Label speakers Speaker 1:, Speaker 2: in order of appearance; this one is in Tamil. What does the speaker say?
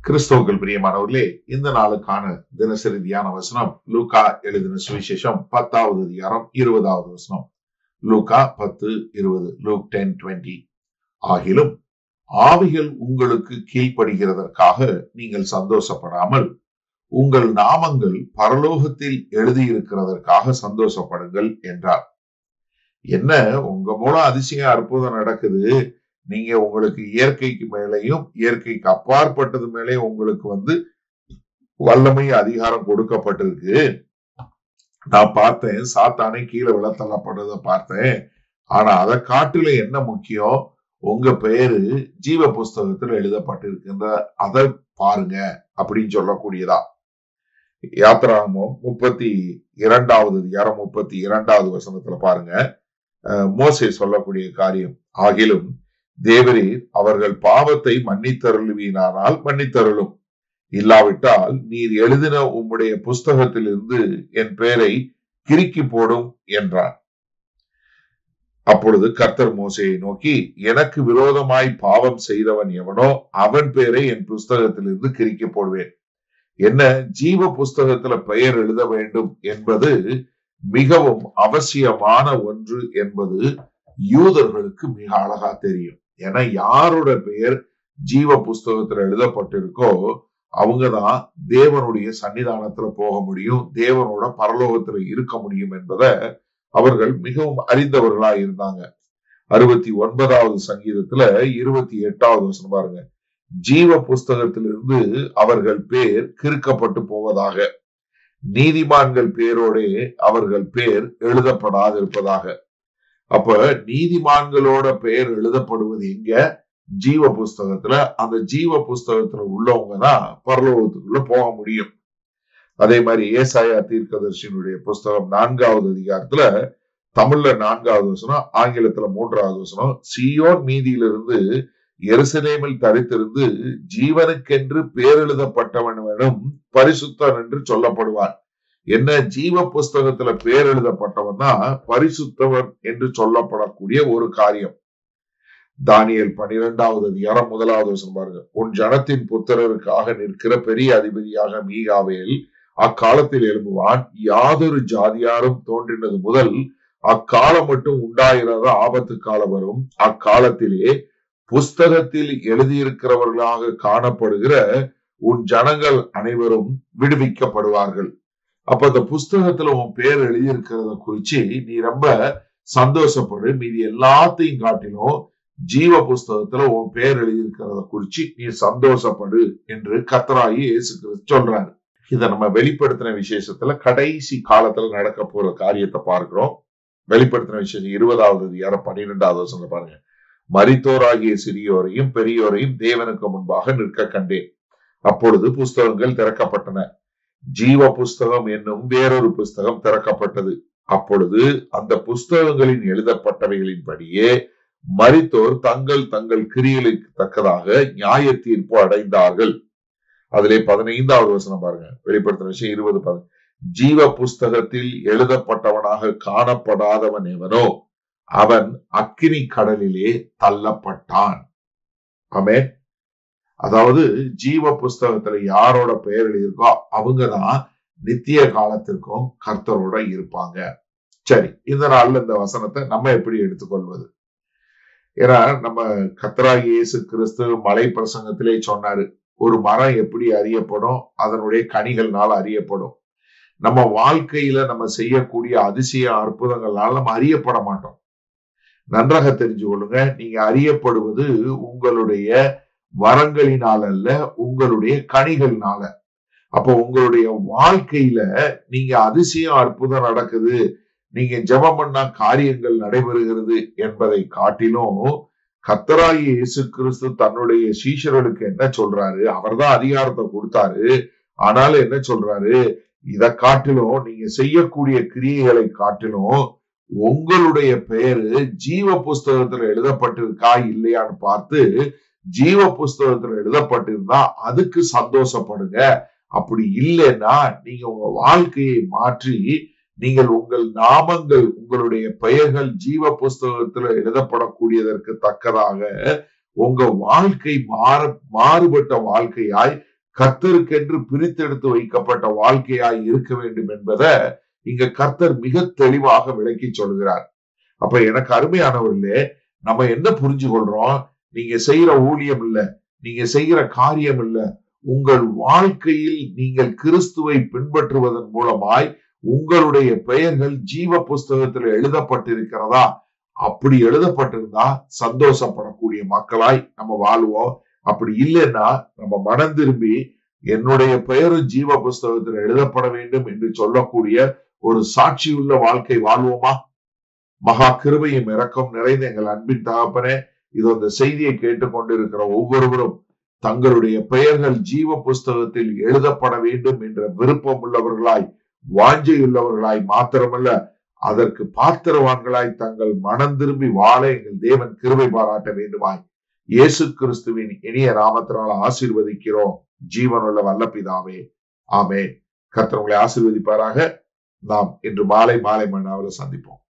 Speaker 1: கிறிஸ்தவர்கள் பிரியமானவர்களே இந்த நாளுக்கான தினசரி தியான வசனம் லூகா எழுதின சுவிசேஷம் பத்தாவது அதிகாரம் இருபதாவது வசனம் லூகா பத்து இருபது லூக் டென் டுவெண்ட்டி ஆகிலும் ஆவிகள் உங்களுக்கு கீழ்ப்படுகிறதற்காக நீங்கள் சந்தோஷப்படாமல் உங்கள் நாமங்கள் பரலோகத்தில் எழுதியிருக்கிறதற்காக சந்தோஷப்படுங்கள் என்றார் என்ன உங்க மூலம் அதிசய அற்புதம் நடக்குது நீங்க உங்களுக்கு இயற்கைக்கு மேலேயும் இயற்கைக்கு அப்பாற்பட்டது மேலே உங்களுக்கு வந்து வல்லமை அதிகாரம் கொடுக்கப்பட்டிருக்கு நான் பார்த்தேன் சாத்தானே கீழே விழத்தள்ளப்படுறத பார்த்தேன் ஆனா அதை காட்டில என்ன முக்கியம் உங்க பெயரு ஜீவ புஸ்தகத்தில் எழுதப்பட்டிருக்கின்ற அதை பாருங்க அப்படின்னு சொல்லக்கூடியதா யாத்ராமம் முப்பத்தி இரண்டாவது அதிகாரம் முப்பத்தி இரண்டாவது வசனத்துல பாருங்க மோசே சொல்லக்கூடிய காரியம் ஆகிலும் தேவரீர் அவர்கள் பாவத்தை மன்னித்தருளுவீனானால் மன்னித்தருளும் இல்லாவிட்டால் நீர் எழுதின உம்முடைய புஸ்தகத்திலிருந்து என் பெயரை கிறுக்கி போடும் என்றார் அப்பொழுது கர்த்தர் மோசையை நோக்கி எனக்கு விரோதமாய் பாவம் செய்தவன் எவனோ அவன் பெயரை என் புஸ்தகத்திலிருந்து கிறுக்கி போடுவேன் என்ன ஜீவ புஸ்தகத்துல பெயர் எழுத வேண்டும் என்பது மிகவும் அவசியமான ஒன்று என்பது யூதர்களுக்கு மிக அழகா தெரியும் ஏன்னா யாரோட பெயர் ஜீவ புஸ்தகத்துல எழுதப்பட்டிருக்கோ அவங்கதான் தேவனுடைய சன்னிதானத்துல போக முடியும் தேவனோட பரலோகத்துல இருக்க முடியும் என்பதை அவர்கள் மிகவும் அறிந்தவர்களா இருந்தாங்க அறுபத்தி ஒன்பதாவது சங்கீதத்துல இருபத்தி எட்டாவது வசனம் பாருங்க ஜீவ புஸ்தகத்திலிருந்து அவர்கள் பேர் கிறுக்கப்பட்டு போவதாக நீதிமான்கள் பேரோடே அவர்கள் பேர் எழுதப்படாதிருப்பதாக அப்ப நீதிமான்களோட பெயர் எழுதப்படுவது எங்க ஜீவ புஸ்தகத்துல அந்த ஜீவ புஸ்தகத்துல உள்ளவங்க தான் பரலோகத்துக்குள்ள போக முடியும் அதே மாதிரி ஏசாயா தீர்க்கதர்ஷினுடைய புஸ்தகம் நான்காவது அதிகாரத்துல தமிழ்ல நான்காவது வசனம் ஆங்கிலத்துல மூன்றாவது வசனம் சியோன் மீதியிலிருந்து எருசலேமில் தரித்திருந்து ஜீவனுக்கென்று பேரெழுதப்பட்டவனும் பரிசுத்தன் என்று சொல்லப்படுவான் என்ன ஜீவ புஸ்தகத்துல பேர் எழுதப்பட்டவன் தான் பரிசுத்தவன் என்று சொல்லப்படக்கூடிய ஒரு காரியம் தானியல் பனிரெண்டாவது அதிகாரம் முதலாவது வசனம் பாருங்க உன் ஜனத்தின் புத்திரருக்காக நிற்கிற பெரிய அதிபதியாக மீகாவேல் அக்காலத்தில் எழும்புவான் யாதொரு ஜாதியாரும் தோன்றினது முதல் அக்காலம் மட்டும் உண்டாயிராத ஆபத்து காலம் வரும் அக்காலத்திலே புஸ்தகத்தில் எழுதியிருக்கிறவர்களாக காணப்படுகிற உன் ஜனங்கள் அனைவரும் விடுவிக்கப்படுவார்கள் அப்ப அந்த புஸ்தகத்துல உன் பேர் எழுதியிருக்கிறத குறிச்சு நீ ரொம்ப சந்தோஷப்படு மீதி எல்லாத்தையும் காட்டிலும் ஜீவ புஸ்தகத்துல உன் பேர் எழுதியிருக்கிறத குறிச்சு நீ சந்தோஷப்படு என்று கத்தராயி இயேசு கிறிஸ்து சொல்றாரு இதை நம்ம வெளிப்படுத்தின விசேஷத்துல கடைசி காலத்துல நடக்க போற காரியத்தை பார்க்கிறோம் வெளிப்படுத்தின விசேஷம் இருபதாவது அதிகாரம் பன்னிரெண்டாவது வருஷம் பாருங்க மரித்தோராகிய சிறியோரையும் பெரியோரையும் தேவனுக்கு முன்பாக நிற்க கண்டேன் அப்பொழுது புஸ்தகங்கள் திறக்கப்பட்டன ஜீவ புஸ்தகம் என்னும் வேறொரு புஸ்தகம் திறக்கப்பட்டது அப்பொழுது அந்த புஸ்தகங்களின் எழுதப்பட்டவைகளின்படியே மரித்தோர் தங்கள் தங்கள் கிரியலுக்கு தக்கதாக நியாய தீர்ப்பு அடைந்தார்கள் அதிலே பதினைந்தாவது வசனம் பாருங்க வெளிப்படுத்தின விஷயம் இருபது பாருங்க ஜீவ புஸ்தகத்தில் எழுதப்பட்டவனாக காணப்படாதவன் எவனோ அவன் அக்கினி கடலிலே தள்ளப்பட்டான் ஆமே அதாவது ஜீவ புஸ்தகத்துல யாரோட பெயர் எழுதியிருக்கோ அவங்கதான் நித்திய காலத்திற்கும் கர்த்தரோட இருப்பாங்க சரி இந்த நாள்ல இந்த வசனத்தை நம்ம எப்படி எடுத்துக்கொள்வது ஏன்னா நம்ம கத்தராகி இயேசு கிறிஸ்து மலை பிரசங்கத்திலே சொன்னாரு ஒரு மரம் எப்படி அறியப்படும் அதனுடைய கனிகள்னால அறியப்படும் நம்ம வாழ்க்கையில நம்ம செய்யக்கூடிய அதிசய அற்புதங்கள்னால நம்ம அறியப்பட மாட்டோம் நன்றாக தெரிஞ்சு கொள்ளுங்க நீங்க அறியப்படுவது உங்களுடைய வரங்களினால் அல்ல உங்களுடைய கனிகள்னால அப்ப உங்களுடைய வாழ்க்கையில நீங்க அதிசயம் அற்புதம் நடக்குது நீங்க ஜெபம் பண்ணா காரியங்கள் நடைபெறுகிறது என்பதை காட்டிலும் கத்தராகி இயேசு கிறிஸ்து தன்னுடைய சீஷர்களுக்கு என்ன சொல்றாரு அவர்தான் அதிகாரத்தை கொடுத்தாரு ஆனாலும் என்ன சொல்றாரு இதை காட்டிலும் நீங்க செய்யக்கூடிய கிரியைகளை காட்டிலும் உங்களுடைய பெயரு ஜீவ புஸ்தகத்துல எழுதப்பட்டிருக்கா இல்லையான்னு பார்த்து ஜீவ புஸ்தகத்துல எழுதப்பட்டிருந்தா அதுக்கு சந்தோஷப்படுங்க அப்படி இல்லைன்னா நீங்க உங்க வாழ்க்கையை மாற்றி நீங்கள் உங்கள் நாமங்கள் உங்களுடைய பெயர்கள் ஜீவ புஸ்தகத்துல எழுதப்படக்கூடியதற்கு தக்கதாக உங்க வாழ்க்கை மாற மாறுபட்ட வாழ்க்கையாய் கர்த்தருக்கென்று பிரித்தெடுத்து வைக்கப்பட்ட வாழ்க்கையாய் இருக்க வேண்டும் என்பதை இங்க கர்த்தர் மிக தெளிவாக விளக்கி சொல்கிறார் அப்ப எனக்கு அருமையானவர்களே நம்ம என்ன புரிஞ்சு கொள்றோம் நீங்க செய்யற ஊழியம் இல்ல நீங்க செய்கிற காரியம் இல்ல உங்கள் வாழ்க்கையில் நீங்கள் கிறிஸ்துவை பின்பற்றுவதன் மூலமாய் உங்களுடைய பெயர்கள் ஜீவ புஸ்தகத்தில் எழுதப்பட்டிருக்கிறதா அப்படி எழுதப்பட்டிருந்தா சந்தோஷப்படக்கூடிய மக்களாய் நம்ம வாழ்வோம் அப்படி இல்லைன்னா நம்ம மனம் திரும்பி என்னுடைய பெயரும் ஜீவ புஸ்தகத்தில் எழுதப்பட வேண்டும் என்று சொல்லக்கூடிய ஒரு சாட்சியுள்ள வாழ்க்கை வாழ்வோமா மகா கிருபையும் இரக்கம் நிறைந்த எங்கள் அன்பின் தகப்பனே இது அந்த செய்தியை கேட்டுக்கொண்டிருக்கிற ஒவ்வொருவரும் தங்களுடைய பெயர்கள் ஜீவ புஸ்தகத்தில் எழுதப்பட வேண்டும் என்ற விருப்பம் உள்ளவர்களாய் வாஞ்சையுள்ளவர்களாய் மாத்திரமல்ல அதற்கு பாத்திரவான்களாய் தங்கள் மனம் திரும்பி வாழ எங்கள் தேவன் கிருபை பாராட்ட வேண்டுமாய் இயேசு கிறிஸ்துவின் இனிய நாமத்தினால் ஆசீர்வதிக்கிறோம் ஜீவனுள்ள வல்ல பிதாவே ஆமே கர்த்தர் உங்களை ஆசீர்வதிப்பாராக நாம் இன்று மாலை மாலை மன்னாவில் சந்திப்போம்